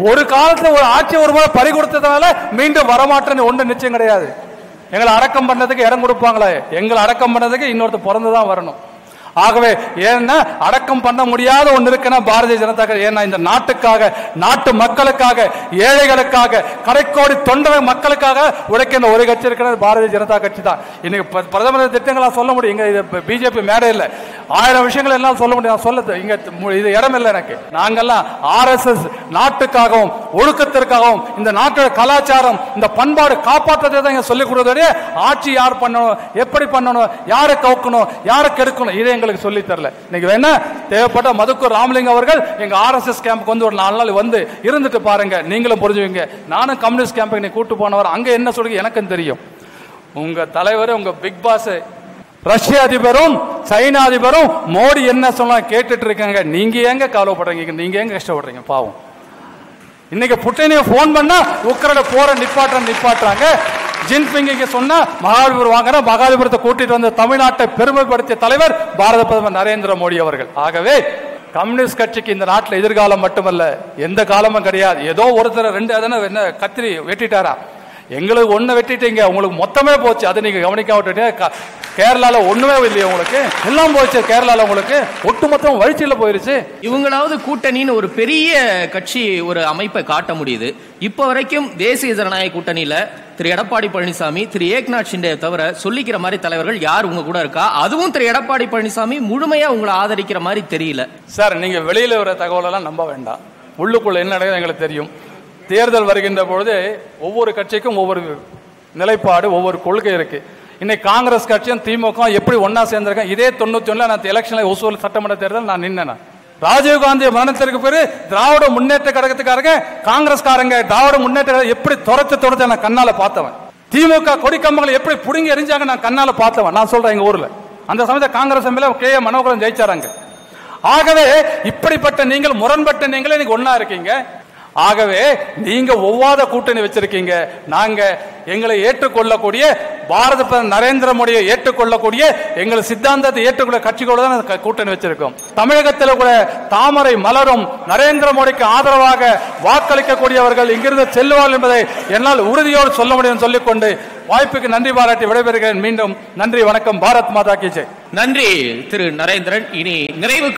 ஒரு காலத்துல ஒரு ஆட்சி ஒரு முறை பறி கொடுத்ததுனால மீண்டும் வரமாட்டேன்னு ஒன்று நிச்சயம் கிடையாது எங்களை அடக்கம் பண்ணதுக்கு இடம் கொடுப்பாங்களே எங்களை அடக்கம் பண்ணதுக்கு இன்னொருத்தர் பிறந்துதான் வரணும் ஆகவே ஏன்னா அடக்கம் பண்ண முடியாத ஒன்று இருக்குன்னா பாரதிய ஜனதா கட்சி ஏன்னா இந்த நாட்டுக்காக நாட்டு மக்களுக்காக ஏழைகளுக்காக கடைக்கோடி தொண்டர் மக்களுக்காக உழைக்கின்ற ஒரு கட்சி இருக்கிறது பாரதிய ஜனதா கட்சி தான் இன்னைக்கு ப- பிரதமர் திட்டங்களா சொல்ல முடியும் இங்க இது பிஜேபி மேடை இல்லை ஆயிரம் விஷயங்கள் எல்லாம் சொல்ல முடியும் நான் சொல்ல இங்க மு- இது இடம் இல்லை எனக்கு நாங்கெல்லாம் ஆர்எஸ்எஸ் நாட்டுக்காகவும் ஒழுக்கத்திற்காகவும் இந்த நாட்டோட கலாச்சாரம் இந்த பண்பாடு காப்பாற்றுறதை தான் இங்க சொல்லிக் கொடுத்ததே ஆட்சி யார் பண்ணணும் எப்படி பண்ணணும் யாரை கவுக்கணும் யாரை கெடுக்கணும் இதை எங்களுக்கு சொல்லி தரல இன்னைக்கு வேணா தேவைப்பட்ட மதுக்கூர் ராமலிங்கம் அவர்கள் எங்க ஆர்எஸ்எஸ் கேம்புக்கு வந்து ஒரு நாலு நாள் வந்து இருந்துட்டு பாருங்க நீங்களும் புரிஞ்சுவீங்க நானும் கம்யூனிஸ்ட் கேம்புக்கு நீ கூட்டு போனவர் அங்க என்ன சொல்லுங்க எனக்கும் தெரியும் உங்க தலைவர் உங்க பிக் பாஸ் ரஷ்ய அதிபரும் சைனா அதிபரும் மோடி என்ன சொன்னா கேட்டுட்டு இருக்காங்க நீங்க ஏங்க கவலைப்படுறீங்க நீங்க ஏங்க கஷ்டப்படுறீங்க பாவம் இன்னைக்கு புட்டினை ஃபோன் பண்ணா உக்ரைன போற நிப்பாட்ட நிப்பாட்டுறாங்க ஜின்பிங் இங்க சொன்னா மகாபலிபுரம் வாங்குற மகாபலிபுரத்தை கூட்டிட்டு வந்த தமிழ்நாட்டை பெருமைப்படுத்திய தலைவர் பாரத பிரதமர் நரேந்திர மோடி அவர்கள் ஆகவே கம்யூனிஸ்ட் கட்சிக்கு இந்த நாட்டில் எதிர்காலம் மட்டுமல்ல எந்த காலமும் கிடையாது ஏதோ ஒருத்தர் ரெண்டு அதன என்ன கத்திரி வெட்டிட்டாரா எங்களுக்கு ஒண்ணு வெட்டிட்டீங்க உங்களுக்கு மொத்தமே போச்சு அதை நீங்க கவனிக்காம விட்டுட்டீங்க. க- கேரளால ஒண்ணுமே இல்லையா உங்களுக்கு எல்லாம் போச்சு கேரளால உங்களுக்கு ஒட்டு மொத்தம் வழிச்சில போயிருச்சு இவங்களாவது கூட்டணின்னு ஒரு பெரிய கட்சி ஒரு அமைப்பை காட்ட முடியுது இப்போ வரைக்கும் தேசிய ஜனநாயக கூட்டணியில திரு எடப்பாடி பழனிசாமி திரு ஏக்நாத் ஷிண்டே தவிர சொல்லிக்கிற மாதிரி தலைவர்கள் யார் உங்க கூட இருக்கா அதுவும் திரு எடப்பாடி பழனிசாமி முழுமையா உங்களை ஆதரிக்கிற மாதிரி தெரியல சார் நீங்க வெளியில வர தகவலெல்லாம் நம்ப வேண்டாம் உள்ளுக்குள்ள என்ன நடக்குது எங்களுக்கு தெரியும் தேர்தல் வருகின்ற பொழுது ஒவ்வொரு கட்சிக்கும் ஒவ்வொரு நிலைப்பாடு ஒவ்வொரு கொள்கை இருக்கு இன்னைக்கு காங்கிரஸ் கட்சியும் திமுக எப்படி ஒண்ணா சேர்ந்திருக்கேன் இதே தொண்ணூத்தி ஒண்ணுல நான் எலெக்ஷன்ல ஒசூல் சட்டமன்ற தேர்தல் நான் நின்னேன் ராஜீவ் காந்தி மரணத்திற்கு பிறகு திராவிட முன்னேற்ற கழகத்துக்காரங்க காங்கிரஸ்காரங்க திராவிட முன்னேற்ற கழகம் எப்படி துரத்து துரத்து நான் கண்ணால பார்த்தவன் திமுக கொடி கம்பங்களை எப்படி புடுங்கி எரிஞ்சாங்க நான் கண்ணால பார்த்தவன் நான் சொல்றேன் எங்க ஊர்ல அந்த சமயத்தை Congress MLA K A Manoharan ஜெயிச்சாராங்க ஆகவே இப்படிப்பட்ட நீங்கள் முரண்பட்ட நீங்களே நீங்க ஒண்ணா இருக்கீங்க ஆகவே நீங்க ஒவ்வாத கூட்டணி வச்சிருக்கீங்க நாங்க எங்களை ஏற்றுக்கொள்ளக்கூடிய பாரத பிரதமர் நரேந்திர மோடியை ஏற்றுக்கொள்ளக்கூடிய எங்கள் சித்தாந்தத்தை ஏற்றுக்கொள்ள கட்சிகளோட தான் க- கூட்டணி வச்சிருக்கோம் தமிழகத்தில் கூட தாமரை மலரும் நரேந்திர மோடிக்கு ஆதரவாக வாக்களிக்கக்கூடியவர்கள் இங்கிருந்து செல்வார்கள் என்பதை என்னால் உறுதியோடு சொல்ல முடியும் சொல்லிக்கொண்டு வாய்ப்புக்கு நன்றி பாராட்டி விடைபெறுகிறேன் மீண்டும் நன்றி வணக்கம் பாரத் மாதா கி ஜெய் நன்றி திரு நரேந்திரன் இனி நிறைவு